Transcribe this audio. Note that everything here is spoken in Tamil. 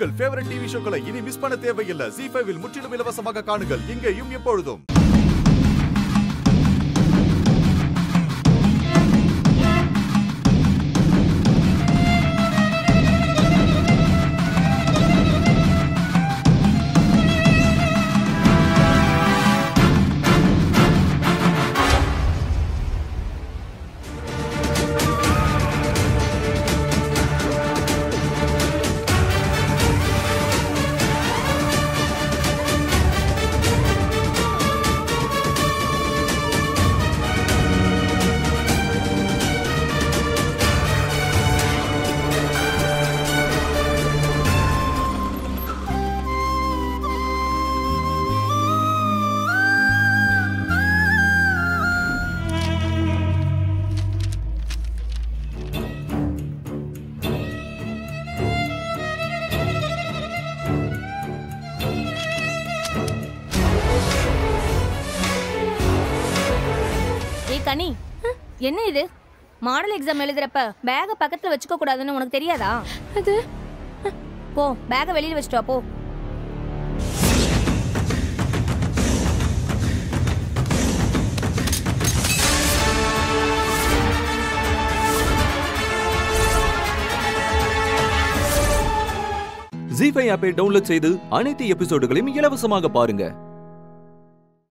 உங்கள் ஃபேவரட் டிவி ஷோக்களை இனி மிஸ் பண்ண தேவையில்லை ஜி ஃபைவில் முற்றிலும் இலவசமாக காணுங்கள் இங்கேயும் எப்பொழுதும் ஏய் கனி என்ன இது மாடல் எக்ஸாம் எழுதுறப்ப பேக பக்கத்துல வச்சுக்க கூடாதுன்னு உனக்கு தெரியாதா அது போ பேக வெளியில வச்சுட்டு வா போ ஜி ஃபைவ் ஆப்பை டவுன்லோட் செய்து அனைத்து எபிசோடுகளையும் இலவசமாக பாருங்க